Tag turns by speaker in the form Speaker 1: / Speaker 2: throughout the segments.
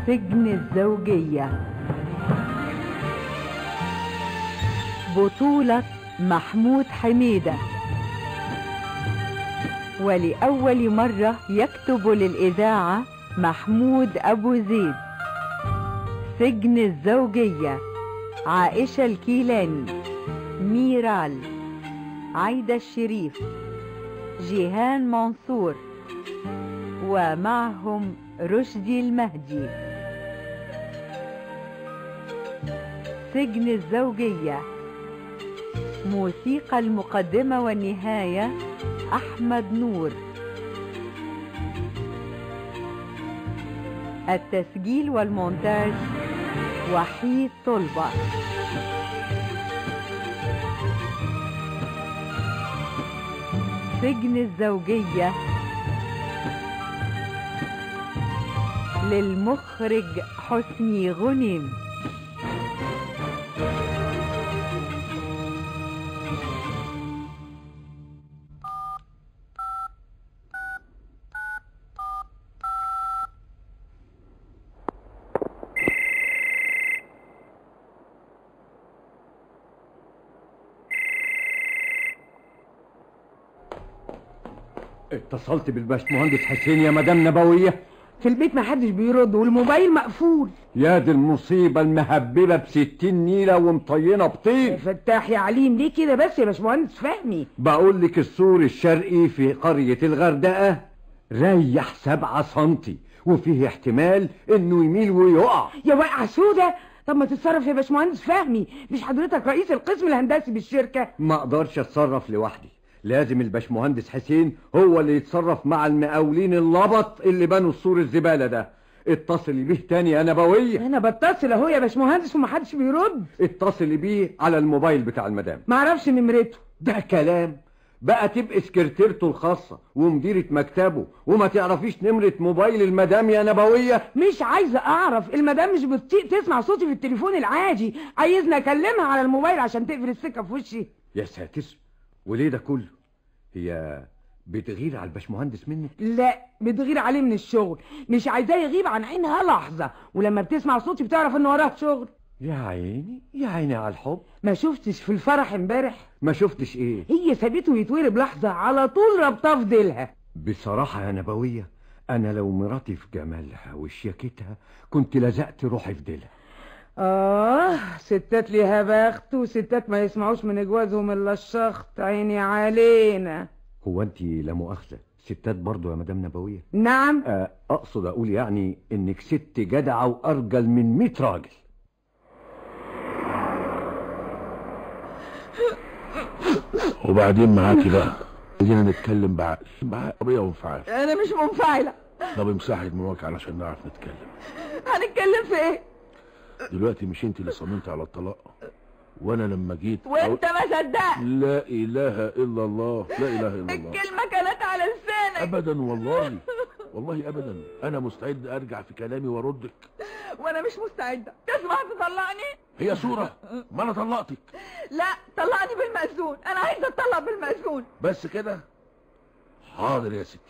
Speaker 1: سجن الزوجية بطولة محمود حميدة ولأول مرة يكتب للإذاعة محمود أبو زيد سجن الزوجية عائشة الكيلاني ميرال عايدة الشريف جيهان منصور ومعهم رشدي المهدي سجن الزوجية موسيقى المقدمة والنهاية أحمد نور التسجيل والمونتاج وحيد طلبة سجن الزوجية للمخرج حسني غنيم
Speaker 2: اتصلت بالباشمهندس حسين يا مدام نبوية
Speaker 3: في البيت ما حدش بيرد والموبايل مقفول
Speaker 2: يا دي المصيبة المهببة بستين نيلة ومطينة
Speaker 3: يا
Speaker 2: بطين
Speaker 3: فتاح يا عليم ليه كده بس يا باشمهندس فهمي
Speaker 2: بقول لك السور الشرقي في قرية الغردقة ريح سبعة سنتي وفيه احتمال انه يميل ويقع
Speaker 3: يا واقعة سودة طب ما تتصرف يا باشمهندس فهمي مش حضرتك رئيس القسم الهندسي بالشركة
Speaker 2: ما اقدرش اتصرف لوحدي لازم الباشمهندس حسين هو اللي يتصرف مع المقاولين اللبط اللي بنوا السور الزبالة ده اتصلي بيه تاني يا نبوية
Speaker 3: انا بتصل اهو يا باشمهندس ومحدش بيرد
Speaker 2: اتصلي بيه على الموبايل بتاع المدام
Speaker 3: معرفش نمرته
Speaker 2: ده كلام بقى تبقى سكرتيرته الخاصة ومديرة مكتبه وما تعرفيش نمرة موبايل المدام يا نبوية
Speaker 3: مش عايزة اعرف المدام مش بتطيق تسمع صوتي في التليفون العادي عايزني اكلمها على الموبايل عشان تقفل السكة في وشي
Speaker 2: يا ساتر وليه ده كله هي بتغير على الباشمهندس منك
Speaker 3: لا بتغير عليه من الشغل مش عايزاه يغيب عن عينها لحظة ولما بتسمع صوتي بتعرف ان وراه شغل
Speaker 2: يا عيني يا عيني على الحب
Speaker 3: ما شفتش في الفرح امبارح
Speaker 2: ما شفتش ايه
Speaker 3: هي سابته يتولد لحظة على طول ربطاه في ديلها
Speaker 2: بصراحة يا نبوية أنا لو مراتي في جمالها وشياكتها كنت لزقت روحي في ديلها
Speaker 3: آه ستات ليها بخت وستات ما يسمعوش من جوازهم إلا الشخط عيني علينا
Speaker 2: هو أنت لا مؤاخذة ستات برضو يا مدام نبوية
Speaker 3: نعم
Speaker 2: آه، أقصد أقول يعني إنك ست جدعة وأرجل من مئة راجل
Speaker 4: وبعدين معاكي بقى خلينا نتكلم بعقل بعقلية وانفعال
Speaker 3: أنا مش منفعلة
Speaker 4: طب امسحي دماغك علشان نعرف نتكلم
Speaker 3: هنتكلم في إيه
Speaker 4: دلوقتي مش انت اللي صممت على الطلاق وانا لما جيت
Speaker 3: وأنت ما صدقت
Speaker 4: لا اله الا الله لا اله الا الله
Speaker 3: الكلمة كانت على لسانك
Speaker 4: ابدا والله والله ابدا انا مستعد ارجع في كلامي واردك
Speaker 3: وأنا مش مستعدة تسمع تطلقني
Speaker 4: هي صورة ما انا طلقتك
Speaker 3: لا طلقني بالمأذون أنا عايزة أطلق بالمأذون
Speaker 4: بس كده حاضر يا ستي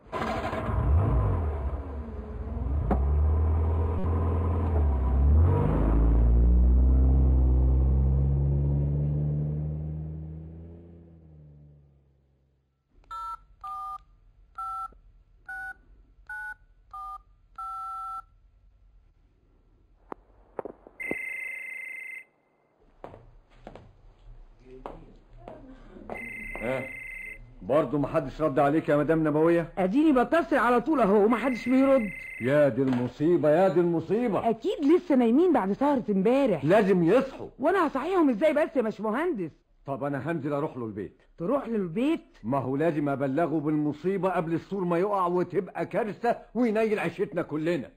Speaker 2: ها برضو محدش رد عليك يا مدام نبوية
Speaker 3: أديني بتصل على طول أهو ومحدش بيرد
Speaker 2: يا دي المصيبة يا دي المصيبة
Speaker 3: أكيد لسه نايمين بعد سهرة امبارح
Speaker 2: لازم يصحوا
Speaker 3: وأنا هصحيهم إزاي بس يا باشمهندس
Speaker 2: طب أنا هنزل أروح له البيت
Speaker 3: تروح للبيت
Speaker 2: ما هو لازم أبلغه بالمصيبة قبل السور ما يقع وتبقى كارثة وينيل عيشتنا كلنا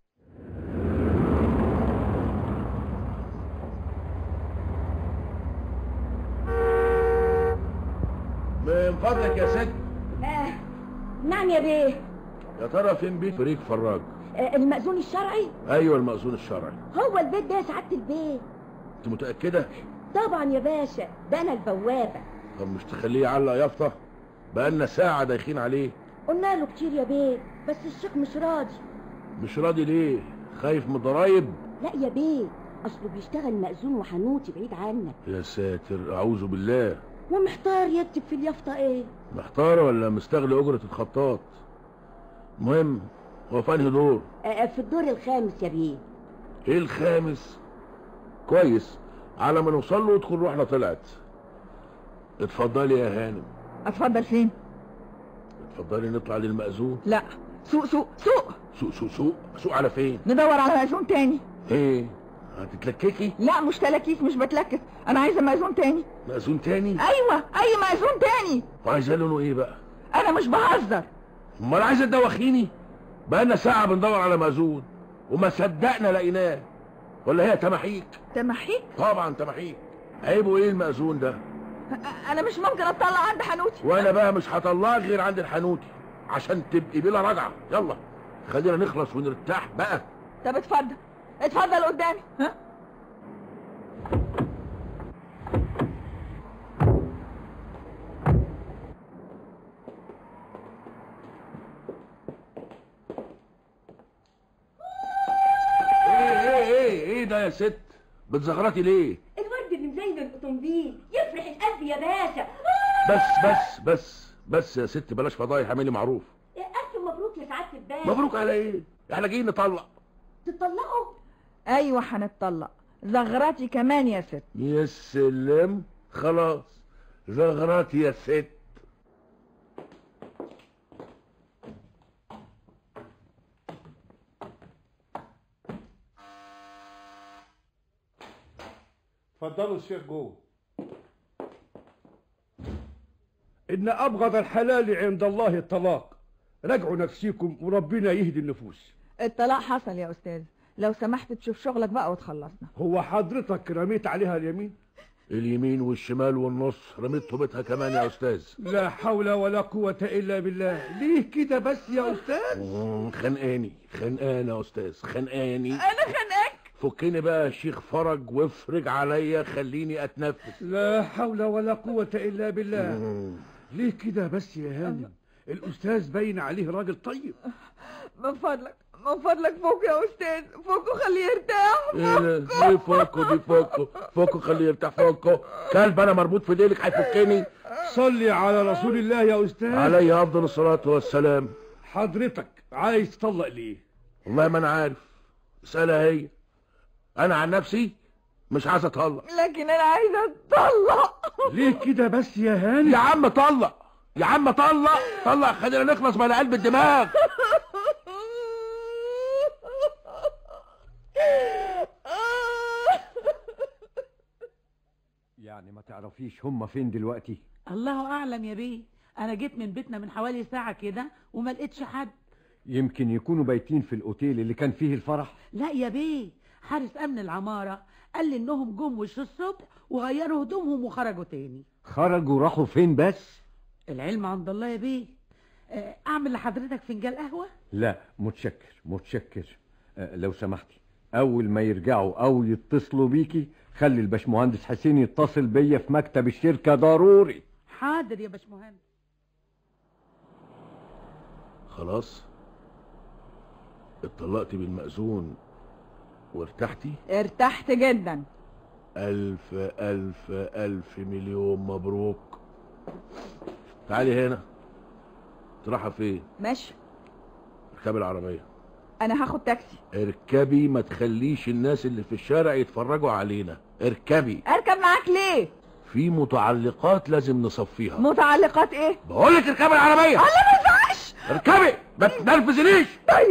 Speaker 4: من فضلك يا ست
Speaker 5: آه. نعم يا بيه
Speaker 4: يا ترى فين بيت فريق فراج
Speaker 5: آه. المأذون الشرعي
Speaker 4: ايوه المأذون الشرعي
Speaker 5: هو البيت ده يا سعادة البيت
Speaker 4: انت متأكدة
Speaker 5: طبعا يا باشا ده انا البوابة
Speaker 4: طب مش تخليه يعلق يافطة بقالنا ساعة دايخين عليه
Speaker 5: قلنا له كتير يا بيه بس الشيخ مش راضي
Speaker 4: مش راضي ليه خايف من الضرايب
Speaker 5: لا يا بيه اصله بيشتغل مأذون وحنوتي بعيد عنك
Speaker 4: يا ساتر اعوذ بالله
Speaker 5: ومحتار يكتب في اليافطة ايه
Speaker 4: محتار ولا مستغلي اجرة الخطاط المهم هو في انهي دور
Speaker 5: آه، في الدور الخامس يا بيه
Speaker 4: ايه الخامس كويس على ما نوصل له تكون روحنا طلعت اتفضلي يا هانم
Speaker 6: اتفضل فين
Speaker 4: اتفضلي نطلع للمأذون
Speaker 6: لا سوق سوق سوق
Speaker 4: سوق سوق سوق سوق على فين
Speaker 6: ندور على مأذون تاني
Speaker 4: ايه هتتلككي
Speaker 6: لا مش تلاكيك مش بتلكك انا عايزه مأذون تاني
Speaker 4: مأذون تاني
Speaker 6: ايوه اي مأذون تاني
Speaker 4: وعايزاه لونه ايه بقى
Speaker 6: انا مش بهزر
Speaker 4: امال عايزه تدوخيني بقالنا ساعه بندور على مأذون وما صدقنا لقيناه ولا هي تماحيك
Speaker 6: تمحيك
Speaker 4: طبعا تماحيك عيبه ايه المأذون ده
Speaker 6: أ- انا مش ممكن اطلع عند حنوتي
Speaker 4: وانا بقى مش هطلعك غير عند الحنوتي عشان تبقي بلا رجعه يلا خلينا نخلص ونرتاح بقى
Speaker 6: طب اتفضل اتفضل قدامي ها
Speaker 4: ايه ايه ايه ايه ده يا ست بتزغرطي ليه
Speaker 5: الورد اللي مزين الاوتومبيل يفرح القلب يا باشا
Speaker 4: بس بس بس بس يا ست بلاش فضايح اعملي معروف
Speaker 5: الف مبروك يا سعاده الباشا
Speaker 4: مبروك على ايه احنا جايين نطلق
Speaker 5: تطلقوا
Speaker 6: ايوه هنتطلق زغراتي كمان يا ست
Speaker 4: يا سلام خلاص زغراتي يا ست
Speaker 7: اتفضلوا الشيخ جوه إن أبغض الحلال عند الله الطلاق راجعوا نفسيكم وربنا يهدي النفوس
Speaker 6: الطلاق حصل يا استاذ لو سمحت تشوف شغلك بقى وتخلصنا
Speaker 7: هو حضرتك رميت عليها اليمين
Speaker 4: اليمين والشمال والنص رميت طوبتها كمان يا استاذ
Speaker 7: لا حول ولا قوة إلا بالله ليه كده بس يا أستاذ
Speaker 4: مم، خانقاني خانقاني يا استاذ خانقاني
Speaker 6: انا خانقاك
Speaker 4: فكني بقى يا شيخ فرج وافرج عليا خليني اتنفس
Speaker 7: لا حول ولا قوة إلا بالله
Speaker 4: مم.
Speaker 7: ليه كده بس يا هانم الأستاذ باين عليه راجل طيب
Speaker 6: من فضلك من فضلك فوق يا استاذ فوق وخليه يرتاح
Speaker 4: ايه ده؟ ايه فوكو دي فوكو فوكو خليه يرتاح فوكو كلب انا مربوط في ديلك هيفكني
Speaker 7: صلي على رسول الله يا أستاذ
Speaker 4: عليه افضل الصلاه والسلام
Speaker 7: حضرتك عايز تطلق ليه
Speaker 4: والله ما انا عارف اسالها هي انا عن نفسي مش عايز اطلق
Speaker 6: لكن انا عايزه اتطلق
Speaker 7: ليه كده بس يا هانم
Speaker 4: يا عم طلق يا عم طلق طلق خلينا نخلص من قلب الدماغ
Speaker 2: يعني ما تعرفيش هم فين دلوقتي
Speaker 8: الله اعلم يا بيه انا جيت من بيتنا من حوالي ساعه كده وما لقيتش حد
Speaker 2: يمكن يكونوا بايتين في الأوتيل اللي كان فيه الفرح
Speaker 8: لا يا بيه حارس امن العماره قال لي انهم جم وش الصبح وغيروا هدومهم وخرجوا تاني
Speaker 2: خرجوا راحوا فين بس
Speaker 8: العلم عند الله يا بيه آه، اعمل لحضرتك فنجان قهوه
Speaker 2: لا متشكر متشكر أه لو سمحتي اول ما يرجعوا او يتصلوا بيكي خلي الباشمهندس حسين يتصل بيا في مكتب الشركة ضروري
Speaker 8: حاضر يا باشمهندس
Speaker 4: خلاص اتطلقت بالمأذون وارتحتي
Speaker 6: ارتحت جدا
Speaker 4: ألف ألف ألف مليون مبروك تعالي هنا تروحها فين
Speaker 6: ماشي
Speaker 4: اركبي العربية
Speaker 6: انا هاخد تاكسي
Speaker 4: اركبي ما تخليش الناس اللي في الشارع يتفرجوا علينا اركبي
Speaker 6: اركب معاك ليه
Speaker 4: في متعلقات لازم نصفيها
Speaker 6: متعلقات ايه
Speaker 4: بقول لك اركبي العربية
Speaker 6: الله ما ينفعش
Speaker 4: اركبي ما تنرفزنيش
Speaker 6: طيب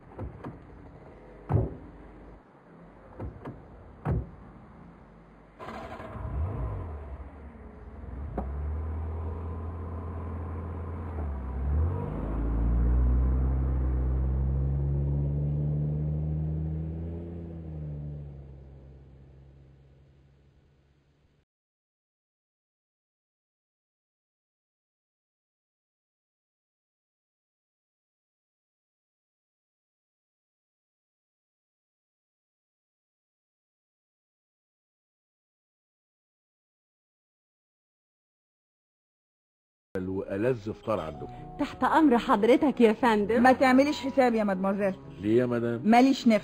Speaker 4: وألذ فطار عندكم
Speaker 1: تحت امر حضرتك يا فندم
Speaker 6: ما تعمليش حساب يا مدموزيل
Speaker 4: ليه يا مدام
Speaker 6: ماليش نفس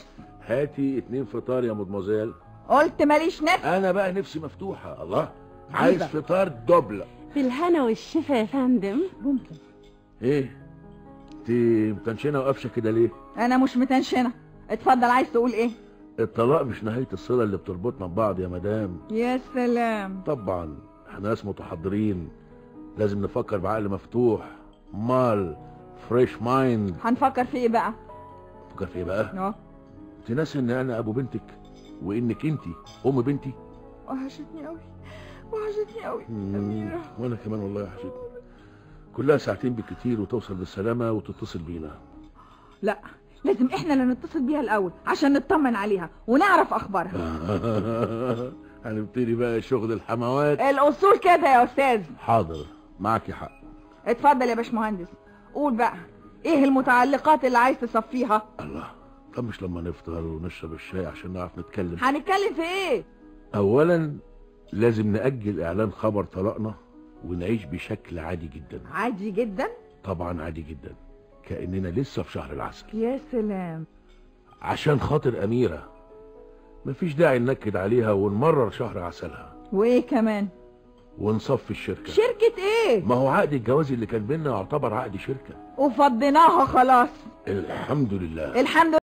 Speaker 4: هاتي اتنين فطار يا مدموزيل
Speaker 6: قلت ماليش نفس
Speaker 4: انا بقى نفسي مفتوحة الله عايز فطار دبل
Speaker 5: بالهنا والشفا يا فندم
Speaker 8: ممكن
Speaker 4: ايه انت متنشنة وقفشة كده ليه
Speaker 6: انا مش متنشنه اتفضل عايز تقول ايه
Speaker 4: الطلاق مش نهاية الصلة اللي بتربطنا ببعض يا مدام
Speaker 6: يا سلام
Speaker 4: طبعا احنا ناس متحضرين لازم نفكر بعقل مفتوح مال فريش مايند
Speaker 6: هنفكر في ايه بقى
Speaker 4: فكر في ايه بقى
Speaker 6: اه
Speaker 4: انت ناسي ان انا ابو بنتك وانك انت ام بنتي
Speaker 6: وحشتني قوي وحشتني قوي
Speaker 4: مم، وانا كمان والله وحشتني كلها ساعتين بالكتير وتوصل بالسلامة وتتصل بينا
Speaker 6: لا لازم احنا اللي نتصل بيها الاول عشان نطمن عليها ونعرف اخبارها
Speaker 4: هنبتدي بقى شغل الحموات
Speaker 6: الاصول كده يا استاذ
Speaker 4: حاضر معك حق
Speaker 6: اتفضل يا باشمهندس قول بقى ايه المتعلقات اللي عايز تصفيها
Speaker 4: الله طب مش لما نفطر ونشرب الشاي عشان نعرف نتكلم
Speaker 6: هنتكلم في ايه
Speaker 4: اولا لازم نأجل اعلان خبر طلاقنا ونعيش بشكل عادي جدا
Speaker 6: عادي جدا
Speaker 4: طبعا عادي جدا كأننا لسه في شهر العسل
Speaker 6: يا سلام
Speaker 4: عشان خاطر أميرة مفيش داعي ننكد عليها ونمرر شهر عسلها
Speaker 6: وايه كمان
Speaker 4: ونصفي الشركة
Speaker 6: شركة ايه
Speaker 4: ما هو عقد الجواز اللي كان بينا يعتبر عقد شركة
Speaker 6: وفضيناها خلاص
Speaker 4: الحمد لله
Speaker 6: الحمد لله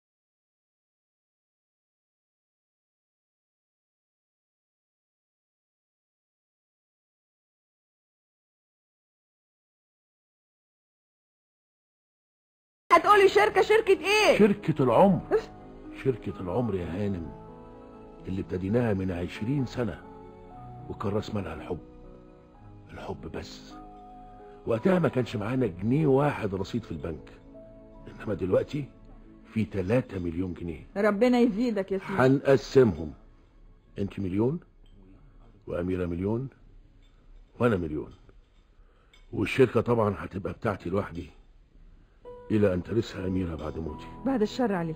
Speaker 6: هتقولي شركة شركة ايه
Speaker 4: شركة العمر شركة العمر يا هانم اللي ابتديناها من عشرين سنة وكان راس مالها الحب الحب بس وقتها ما كانش معانا جنيه واحد رصيد في البنك انما دلوقتي في 3 مليون جنيه
Speaker 6: ربنا يزيدك يا سيدي
Speaker 4: هنقسمهم انت مليون واميرة مليون وانا مليون والشركة طبعا هتبقى بتاعتي لوحدي الى ان ترثها اميرة بعد موتي
Speaker 6: بعد الشر عليك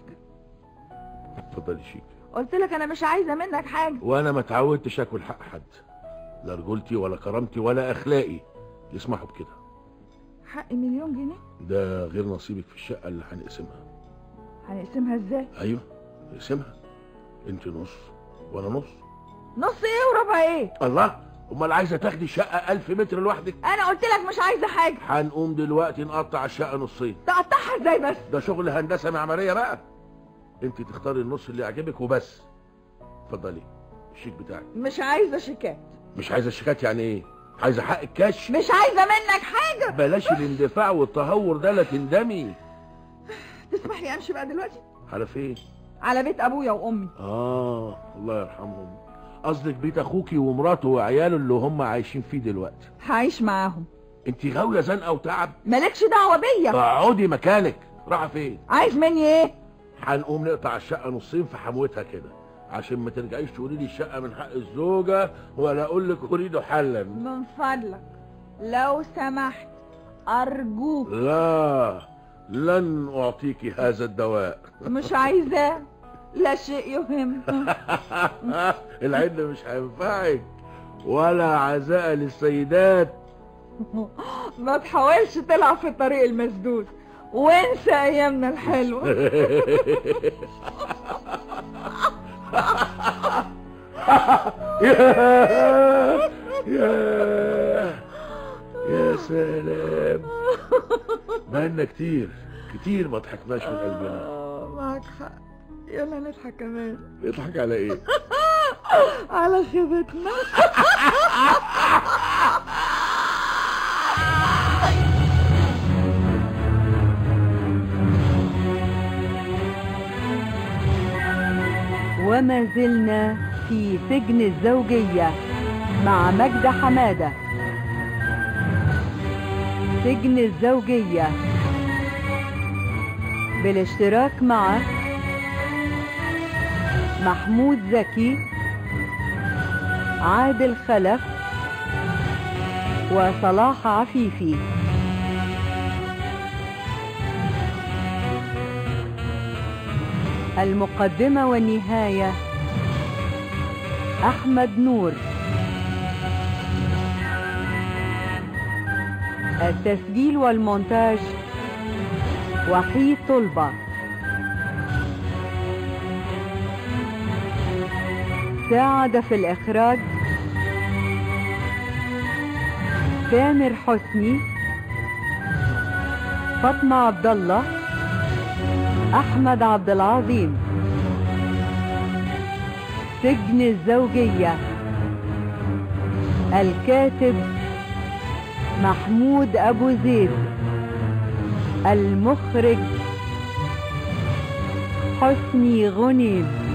Speaker 4: اتفضلي شيك
Speaker 6: قلت لك انا مش عايزة منك حاجة
Speaker 4: وانا ما اتعودتش اكل حق حد لا رجولتي ولا كرامتي ولا اخلاقي يسمحوا بكده
Speaker 6: حق مليون جنيه
Speaker 4: ده غير نصيبك في الشقه اللي هنقسمها
Speaker 6: هنقسمها ازاي
Speaker 4: ايوه نقسمها انت نص وانا نص
Speaker 6: نص ايه وربع ايه
Speaker 4: الله امال عايزه تاخدي شقه ألف متر لوحدك
Speaker 6: انا قلت لك مش عايزة حاجة
Speaker 4: هنقوم دلوقتي نقطع الشقه نصين
Speaker 6: تقطعها ازاي بس
Speaker 4: ده شغل هندسه معماريه بقى انت تختاري النص اللي يعجبك وبس اتفضلي الشيك بتاعك
Speaker 6: مش عايزة شيكات
Speaker 4: مش عايزه الشيكات يعني ايه عايزه حق الكاش
Speaker 6: مش عايزة منك حاجة
Speaker 4: بلاش الاندفاع والتهور ده لا تندمي
Speaker 6: تسمح لي امشي بقى دلوقتي
Speaker 4: على فين
Speaker 6: على بيت ابويا وامي
Speaker 4: اه الله يرحمهم قصدك بيت اخوكي ومراته وعياله اللي هم عايشين فيه دلوقتي
Speaker 6: هعيش معاهم
Speaker 4: انت غاويه زنقه وتعب
Speaker 6: مالكش دعوة بيا
Speaker 4: اقعدي مكانك رايحه فين
Speaker 6: عايز مني ايه
Speaker 4: هنقوم نقطع الشقه نصين في حموتها كده عشان ما ترجعيش تقولي لي الشقه من حق الزوجه ولا اقول لك اريد حلا
Speaker 6: من فضلك لو سمحت ارجوك
Speaker 4: لا لن اعطيك هذا الدواء
Speaker 6: مش عايزاه لا شيء يهم
Speaker 4: العلم مش هينفعك ولا عزاء للسيدات
Speaker 6: ما تحاولش تلعب في الطريق المسدود وانسى ايامنا الحلوه
Speaker 4: يا يا يا سلام بقالنا كتير كتير ما ضحكناش من قلبنا
Speaker 6: آه، معك حق يلا نضحك كمان
Speaker 4: نضحك على ايه
Speaker 6: على خيبتنا
Speaker 1: وما زلنا في سجن الزوجية مع مجد حمادة سجن الزوجية بالاشتراك مع محمود زكي عادل خلف وصلاح عفيفي المقدمة والنهاية أحمد نور التسجيل والمونتاج وحيد طلبة ساعد في الإخراج تامر حسني فاطمة عبد الله أحمد عبد العظيم سجن الزوجية الكاتب محمود أبو زيد المخرج حسني غنيم